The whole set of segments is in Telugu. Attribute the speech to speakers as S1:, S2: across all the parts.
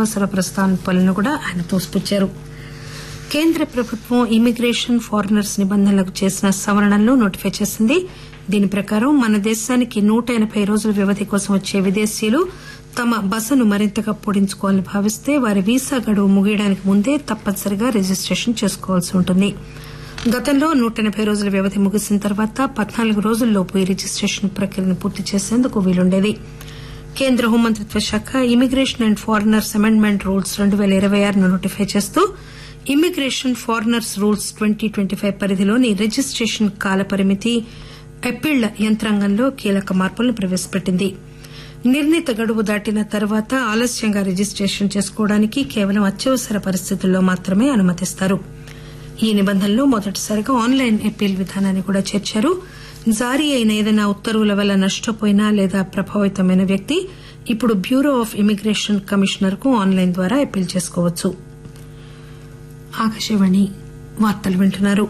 S1: అత్యవసర ప్రస్తావనలను కూడా ఆయన తోసిపుచ్చారు కేంద్ర ప్రభుత్వం ఇమ్మిగ్రేషన్ ఫారినర్స్ నిబంధనలకు చేసిన సవరణలను నోటిఫై చేసింది దీని ప్రకారం మన దేశానికి నూట ఎనబై రోజుల వ్యవధి కోసం వచ్చే విదేశీయులు తమ బసను మరింతగా పొడించుకోవాలని భావిస్తే వారి వీసా గడువు ముగియడానికి ముందే తప్పనిసరిగా రిజిస్టేషన్ చేసుకోవాల్సి ఉంటుంది గతంలో నూట ఎనబై రోజుల వ్యవధి ముగిసిన తర్వాత పద్నాలుగు రోజుల్లోపు ఈ రిజిస్టేషన్ ప్రక్రియను పూర్తి చేసేందుకు వీలుండేది కేంద్ర హోంమంత్రిత్వ శాఖ immigration and foreigners amendment rules రెండు పేల ఇరవై ఆరును నోటిఫై చేస్తూ immigration foreigners rules twenty twenty five పరిధిలోని రిజిస్టేషన్ కాల పరిమితి అప్పీళ్ల యంత్రాంగంలో కీలక మార్పులను ప్రవేశపెట్టింది నిర్ణీత గడువు దాటిన తర్వాత ఆలస్యంగా రిజిస్టేషన్ చేసుకోవడానికి కేవలం అత్యవసర పరిస్థితుల్లో మాత్రమే అనుమతిస్తారు ఈ నిబంధనలో మొదటిసారిగా ఆన్లైన్ అప్పీల్ విధానాన్ని కూడా చేర్చారు జారీ అయిన ఏదైనా ఉత్తర్వుల వల్ల నష్టపోయినా లేదా ప్రభావితమైన వ్యక్తి ఇప్పుడు బ్యూరో ఆఫ్ ఇమిగ్రేషన్ కమిషనర్ కు ఆన్లైన్ ద్వారా అప్పీల్ చేసుకోవచ్చు ఆకాశవాణి వార్తలు వింటున్నారు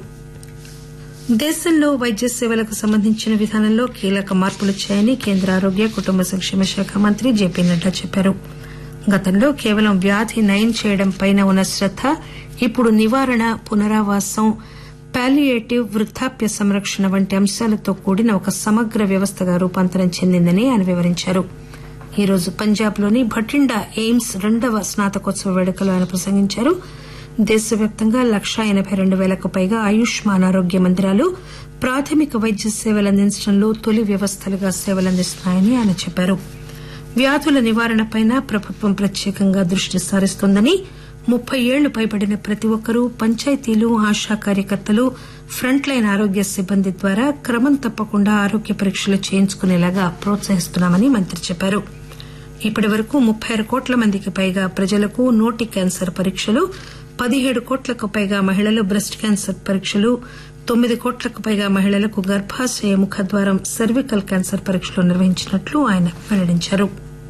S1: దేశంలో వైద్య సేవలకు సంబంధించిన విధానంలో కీలక మార్పులొచ్చాయని కేంద్ర ఆరోగ్య కుటుంబ సంక్షేమ శాఖ మంత్రి జేపీ నడ్డా చెప్పారు గతంలో కేవలం వ్యాధి నయం చేయడంపై ఉన్న శ్రద్ద ఇప్పుడు నివారణ పునరావాసం పాలియేటివ్ వృద్దాప్య సంరక్షణ వంటి అంశాలతో కూడిన ఒక సమగ్ర వ్యవస్థగా రూపాంతరం చెందిందని ఆయన వివరించారు ఈ రోజు పంజాబ్ లోని భటిండా ఎయిమ్స్ రెండవ స్నాతకోత్సవ వేడుకలో ఆయన ప్రసంగించారు దేశవ్యాప్తంగా లక్షా ఎనబై రెండు పేలకు పైగా ఆయుష్మాన్ ఆరోగ్య మందిరాలు ప్రాథమిక వైద్య సేవలు అందించడంలో తొలి వ్యవస్థలుగా సేవలందిస్తున్నాయని ఆయన చెప్పారు వ్యాధుల నివారణపై ప్రభుత్వం ప్రత్యేకంగా దృష్టి సారిస్తోందని ముప్పై ఏళ్లు పైబడిన ప్రతి ఒక్కరూ పంచాయతీలు ఆశా కార్యకర్తలు ఫ్రంట్ లైన్ ఆరోగ్య సిబ్బంది ద్వారా క్రమం తప్పకుండా ఆరోగ్య పరీక్షలు చేయించుకునేలాగా ప్రోత్సహిస్తున్నామని మంత్రి చెప్పారు ఇప్పటి వరకు ముప్పై ఆరు కోట్ల మందికి పైగా ప్రజలకు నోటి క్యాన్సర్ పరీక్షలు పదిహేడు కోట్లకు పైగా మహిళలు బ్రెస్ట్ క్యాన్సర్ పరీక్షలు తొమ్మిది కోట్లకు పైగా మహిళలకు గర్భాశయ ముఖద్వారం సర్వికల్ క్యాన్సర్ పరీక్షలు నిర్వహించినట్లు ఆయన వెల్లడించారు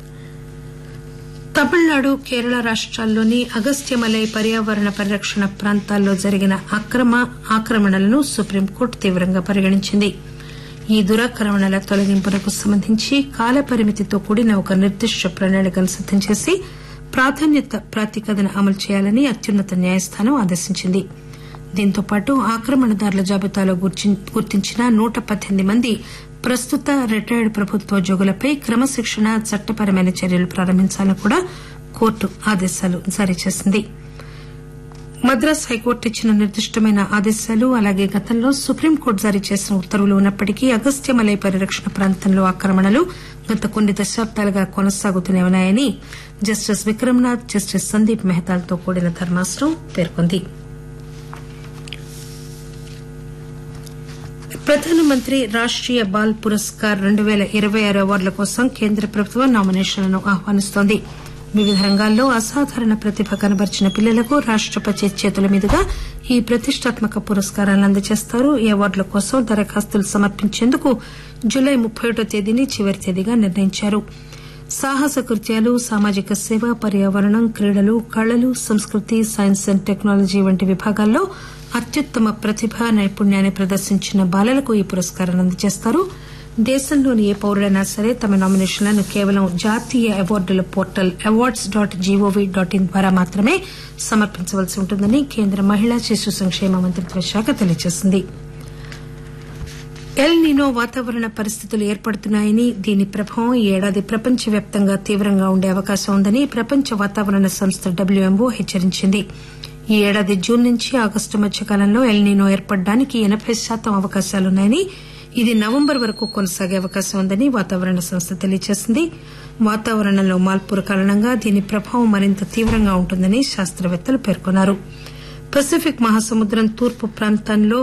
S1: తమిళనాడు కేరళ రాష్టాల్లోని అగస్త్యమలై పర్యావరణ పరిరక్షణ ప్రాంతాల్లో జరిగిన అక్రమ ఆక్రమణలను సుప్రీంకోర్టు తీవ్రంగా పరిగణించింది ఈ దురాక్రమణల తొలగింపునకు సంబంధించి కాలపరిమితితో కూడిన ఒక నిర్దిష్ట ప్రణాళికను సిద్దం చేసి ప్రాధాన్యత ప్రాతిపదికన అమలు చేయాలని అత్యున్నత న్యాయస్థానం ఆదేశించింది దీంతో పాటు ఆక్రమణదారుల జాబితాలో గుర్తించిన నూట పద్దెనిమిది మంది ప్రస్తుత రిటైర్డ్ ప్రభుత్వోద్యోగులపై క్రమశిక్షణ చట్టపరమైన చర్యలు ప్రారంభించాలని కూడా కోర్టు ఆదేశాలు జారీ చేసింది మద్రాస్ హైకోర్టు ఇచ్చిన నిర్దిష్టమైన ఆదేశాలు అలాగే గతంలో సుప్రీంకోర్టు జారీ చేసిన ఉత్తర్వులు ఉన్నప్పటికీ అగస్త్యమలై పరిరక్షణ ప్రాంతంలో ఆక్రమణలు గత కొన్ని దశాబ్దాలుగా కొనసాగుతూనే ఉన్నాయని జస్టిస్ విక్రమ్నాథ్ జస్టిస్ సందీప్ మెహతాలతో కూడిన ధర్మాసనం పేర్కొంది ప్రధానమంత్రి రాష్టీయ బాల్ పురస్కార్ రెండు పేల ఇరవై ఆరు అవార్డుల కోసం కేంద్ర ప్రభుత్వం నామినేషన్లను ఆహ్వానిస్తోంది వివిధ రంగాల్లో అసాధారణ ప్రతిభ కనబరిచిన పిల్లలకు రాష్టపతి చేతుల మీదుగా ఈ ప్రతిష్టాత్మక పురస్కారాలను అందజేస్తారు ఈ అవార్డుల కోసం దరఖాస్తులు సమర్పించేందుకు జులై ముప్పై ఒకటో తేదీని చివరి తేదీగా నిర్ణయించారు సాహస కృత్యాలు సామాజిక సేవ పర్యావరణం క్రీడలు కళలు సంస్కృతి సైన్స్ అండ్ టెక్నాలజీ వంటి విభాగాల్లో అత్యుత్తమ ప్రతిభ నైపుణ్యాన్ని ప్రదర్శించిన బాలలకు ఈ పురస్కారాన్ని అందజేస్తారు దేశంలోని ఏ పౌరుడైనా సరే తమ నామినేషన్లను కేవలం జాతీయ అవార్డుల portal awards dot G O V dot in ద్వారా మాత్రమే సమర్పించవలసి ఉంటుందని కేంద్ర మహిళా శిశు సంక్షేమ మంత్రిత్వ శాఖ తెలియజేసింది ఎల్ నినో వాతావరణ పరిస్థితులు ఏర్పడుతున్నాయని దీని ప్రభావం ఈ ఏడాది ప్రపంచవ్యాప్తంగా తీవ్రంగా ఉండే అవకాశం ఉందని ప్రపంచ వాతావరణ సంస్థ డబ్ల్యూఎంఓ హెచ్చరించింది ఈ ఏడాది జూన్ నుంచి ఆగస్టు మధ్య కాలంలో ఎల్ నినో ఏర్పడడానికి ఎనబై శాతం అవకాశాలున్నాయని ఇది నవంబర్ వరకు కొనసాగే అవకాశం ఉందని వాతావరణ సంస్థ తెలియజేసింది వాతావరణంలో మార్పుల కారణంగా దీని ప్రభావం మరింత తీవ్రంగా ఉంటుందని శాస్తవేత్తలు పేర్కొన్నారు పసిఫిక్ మహాసముద్రం తూర్పు ప్రాంతంలో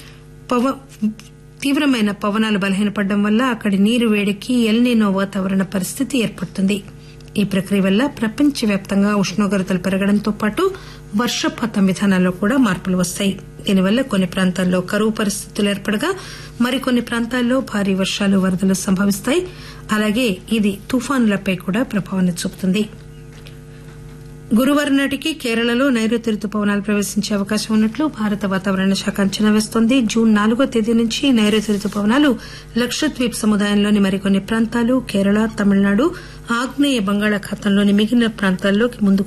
S1: తీవ్రమైన పవనాలు బలహీనపడడం వల్ల అక్కడి నీరు వేడికి ఎల్నినో వాతావరణ పరిస్థితి ఏర్పడుతుంది ఈ ప్రక్రియ వల్ల ప్రపంచవ్యాప్తంగా ఉష్ణోగ్రతలు పెరగడంతో పాటు వర్షపాతం విధానాల్లో కూడా మార్పులు వస్తాయి దీనివల్ల కొన్ని ప్రాంతాల్లో కరువు పరిస్థితులు ఏర్పడగా మరికొన్ని ప్రాంతాల్లో భారీ వర్షాలు వరదలు సంభవిస్తాయి అలాగే ఇది తుఫానులపై కూడా ప్రభావాన్ని చూపుతుంది గురువారం నాటికి కేరళలో నైరుతి రుతుపవనాలు ప్రవేశించే అవకాశం ఉన్నట్లు భారత వాతావరణ శాఖ అంచనా వేస్తోంది జూన్ నాలుగో తేదీ నుంచి నైరుతి రుతుపవనాలు లక్షద్వీప్ సముదాయంలోని మరికొన్ని ప్రాంతాలు కేరళ తమిళనాడు ఆగ్నేయ బంగాళాఖాతంలోని మిగిలిన ప్రాంతాల్లోకి ముందుకు